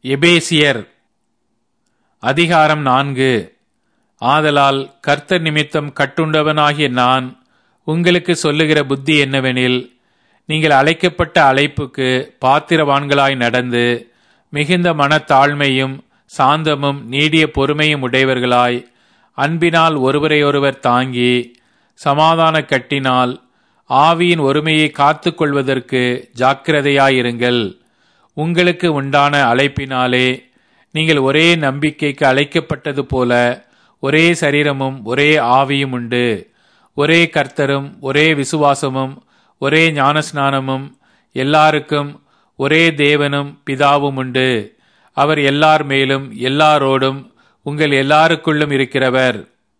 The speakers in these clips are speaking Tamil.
எபேசியர் அதிகாரம் நான்கு ஆதலால் கர்த்தர் நிமித்தம் கட்டுண்டவனாகிய நான் உங்களுக்கு சொல்லுகிற புத்தி என்னவெனில் நீங்கள் அழைக்கப்பட்ட அழைப்புக்கு பாத்திரவான்களாய் நடந்து மிகுந்த மனத்தாழ்மையும் சாந்தமும் நீடிய பொறுமையும் உடையவர்களாய் அன்பினால் ஒருவரையொருவர் தாங்கி சமாதான கட்டினால் ஆவியின் ஒருமையை காத்து கொள்வதற்கு ஜாக்கிரதையாயிருங்கள் உங்களுக்கு உண்டான அழைப்பினாலே நீங்கள் ஒரே நம்பிக்கைக்கு அழைக்கப்பட்டது போல ஒரே சரீரமும் ஒரே ஆவியும் உண்டு ஒரே கர்த்தரும் ஒரே விசுவாசமும் ஒரே ஞானஸ்நானமும் எல்லாருக்கும் ஒரே தேவனும் பிதாவும் உண்டு அவர் எல்லார் மேலும் எல்லாரோடும் உங்கள் எல்லாருக்குள்ளும் இருக்கிறவர்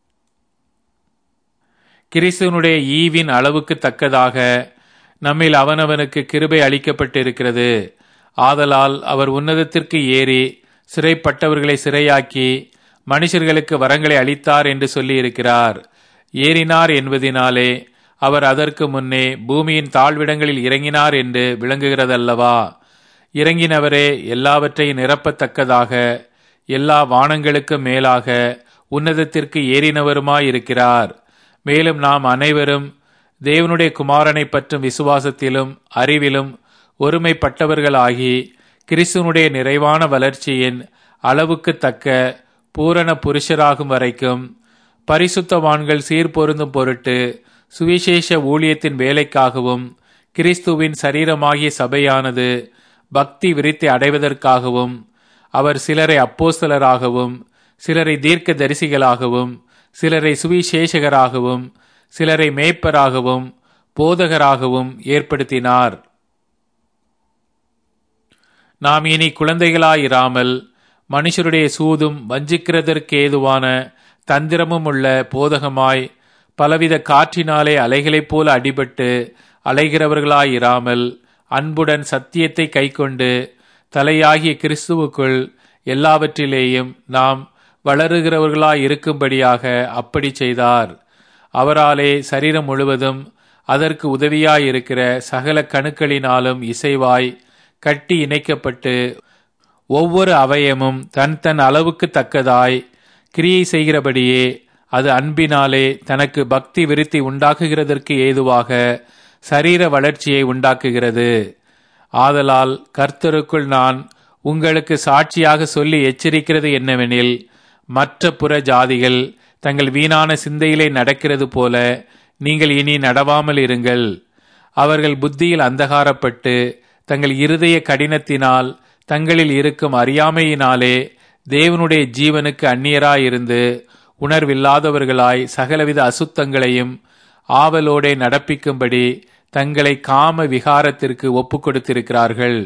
கிறிஸ்துவனுடைய ஈவின் அளவுக்கு தக்கதாக நம்மில் அவனவனுக்கு கிருபை அளிக்கப்பட்டிருக்கிறது ஆதலால் அவர் உன்னதத்திற்கு ஏறி சிறைப்பட்டவர்களை சிறையாக்கி மனுஷர்களுக்கு வரங்களை அளித்தார் என்று சொல்லியிருக்கிறார் ஏறினார் என்பதினாலே அவர் அதற்கு முன்னே பூமியின் தாழ்விடங்களில் இறங்கினார் என்று விளங்குகிறதல்லவா இறங்கினவரே எல்லாவற்றையும் நிரப்பத்தக்கதாக எல்லா வானங்களுக்கும் மேலாக உன்னதத்திற்கு ஏறினவருமாயிருக்கிறார் மேலும் நாம் அனைவரும் தேவனுடைய குமாரனை பற்றும் விசுவாசத்திலும் அறிவிலும் ஒருமைப்பட்டவர்களாகி கிறிஸ்துவனுடைய நிறைவான வளர்ச்சியின் அளவுக்கு தக்க பூரண புருஷராகும் வரைக்கும் பரிசுத்தவான்கள் சீர்பொருந்தும் பொருட்டு சுவிசேஷ ஊழியத்தின் வேலைக்காகவும் கிறிஸ்துவின் சரீரமாகிய சபையானது பக்தி விருத்தி அடைவதற்காகவும் அவர் சிலரை அப்போஸ்தலராகவும் சிலரை தீர்க்க தரிசிகளாகவும் சிலரை சுவிசேஷகராகவும் சிலரை மேய்ப்பராகவும் போதகராகவும் ஏற்படுத்தினார் நாம் இனி குழந்தைகளாயிராமல் மனுஷருடைய சூதும் வஞ்சிக்கிறதற்கு ஏதுவான தந்திரமும் உள்ள போதகமாய் பலவித காற்றினாலே அலைகளைப் போல அடிபட்டு அலைகிறவர்களாயிராமல் அன்புடன் சத்தியத்தை கைக்கொண்டு தலையாகிய கிறிஸ்துவுக்குள் எல்லாவற்றிலேயும் நாம் வளருகிறவர்களாய் இருக்கும்படியாக அப்படி செய்தார் அவராலே சரீரம் முழுவதும் அதற்கு உதவியாயிருக்கிற சகல கணுக்களினாலும் இசைவாய் கட்டி இணைக்கப்பட்டு ஒவ்வொரு அவயமும் தன் தன் அளவுக்கு தக்கதாய் கிரியை செய்கிறபடியே அது அன்பினாலே தனக்கு பக்தி விருத்தி உண்டாக்குகிறதற்கு ஏதுவாக சரீர வளர்ச்சியை உண்டாக்குகிறது ஆதலால் கர்த்தருக்குள் நான் உங்களுக்கு சாட்சியாக சொல்லி எச்சரிக்கிறது என்னவெனில் மற்ற புற ஜாதிகள் தங்கள் வீணான சிந்தையிலே நடக்கிறது போல நீங்கள் இனி நடவாமல் இருங்கள் அவர்கள் புத்தியில் அந்தகாரப்பட்டு தங்கள் இருதய கடினத்தினால் தங்களில் இருக்கும் அறியாமையினாலே தேவனுடைய ஜீவனுக்கு அந்நியராயிருந்து உணர்வில்லாதவர்களாய் சகலவித அசுத்தங்களையும் ஆவலோடே நடப்பிக்கும்படி தங்களை காம விகாரத்திற்கு ஒப்புக் கொடுத்திருக்கிறார்கள்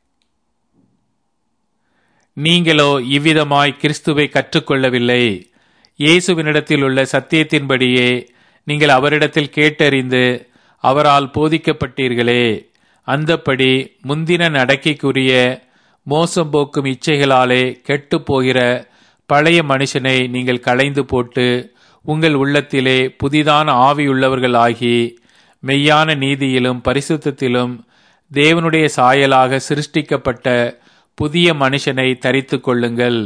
நீங்களோ இவ்விதமாய் கிறிஸ்துவை கற்றுக்கொள்ளவில்லை இயேசுவினிடத்தில் உள்ள சத்தியத்தின்படியே நீங்கள் அவரிடத்தில் கேட்டறிந்து அவரால் போதிக்கப்பட்டீர்களே அந்தப்படி முந்தின நடக்கைக்குரிய மோசம் போக்கும் இச்சைகளாலே கெட்டு போகிற பழைய மனுஷனை நீங்கள் களைந்து போட்டு உங்கள் உள்ளத்திலே புதிதான ஆவியுள்ளவர்கள் ஆகி மெய்யான நீதியிலும் பரிசுத்தத்திலும் தேவனுடைய சாயலாக சிருஷ்டிக்கப்பட்ட புதிய மனுஷனை தரித்து கொள்ளுங்கள்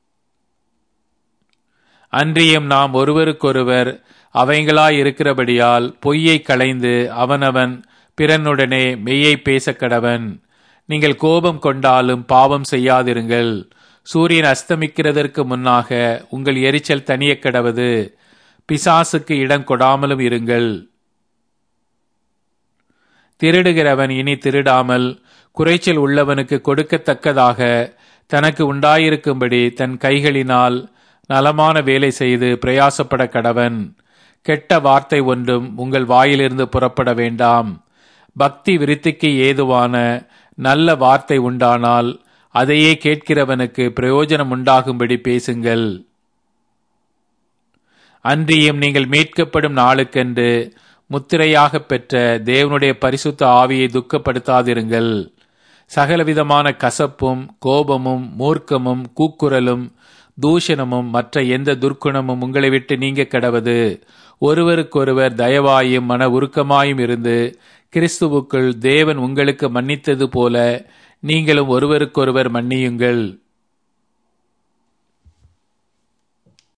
அன்றியும் நாம் ஒருவருக்கொருவர் அவைங்களாய் இருக்கிறபடியால் பொய்யை களைந்து அவனவன் பிறனுடனே மெய்யை பேசக்கடவன் நீங்கள் கோபம் கொண்டாலும் பாவம் செய்யாதிருங்கள் சூரியன் அஸ்தமிக்கிறதற்கு முன்னாக உங்கள் எரிச்சல் தனிய கடவது பிசாசுக்கு இடம் கொடாமலும் இருங்கள் திருடுகிறவன் இனி திருடாமல் குறைச்சல் உள்ளவனுக்கு கொடுக்கத்தக்கதாக தனக்கு உண்டாயிருக்கும்படி தன் கைகளினால் நலமான வேலை செய்து பிரயாசப்பட கடவன் கெட்ட வார்த்தை ஒன்றும் உங்கள் வாயிலிருந்து புறப்பட வேண்டாம் பக்தி விருத்திக்கு ஏதுவான நல்ல வார்த்தை உண்டானால் அதையே கேட்கிறவனுக்கு பிரயோஜனம் உண்டாகும்படி பேசுங்கள் அன்றியும் நீங்கள் மீட்கப்படும் நாளுக்கென்று முத்திரையாக பெற்ற தேவனுடைய பரிசுத்த ஆவியை துக்கப்படுத்தாதிருங்கள் சகலவிதமான கசப்பும் கோபமும் மூர்க்கமும் கூக்குரலும் தூஷணமும் மற்ற எந்த துர்க்குணமும் உங்களை விட்டு நீங்க கடவது ஒருவருக்கொருவர் தயவாயும் மன உருக்கமாயும் இருந்து கிறிஸ்துவுக்குள் தேவன் உங்களுக்கு மன்னித்தது போல நீங்களும் ஒருவருக்கொருவர் மன்னியுங்கள்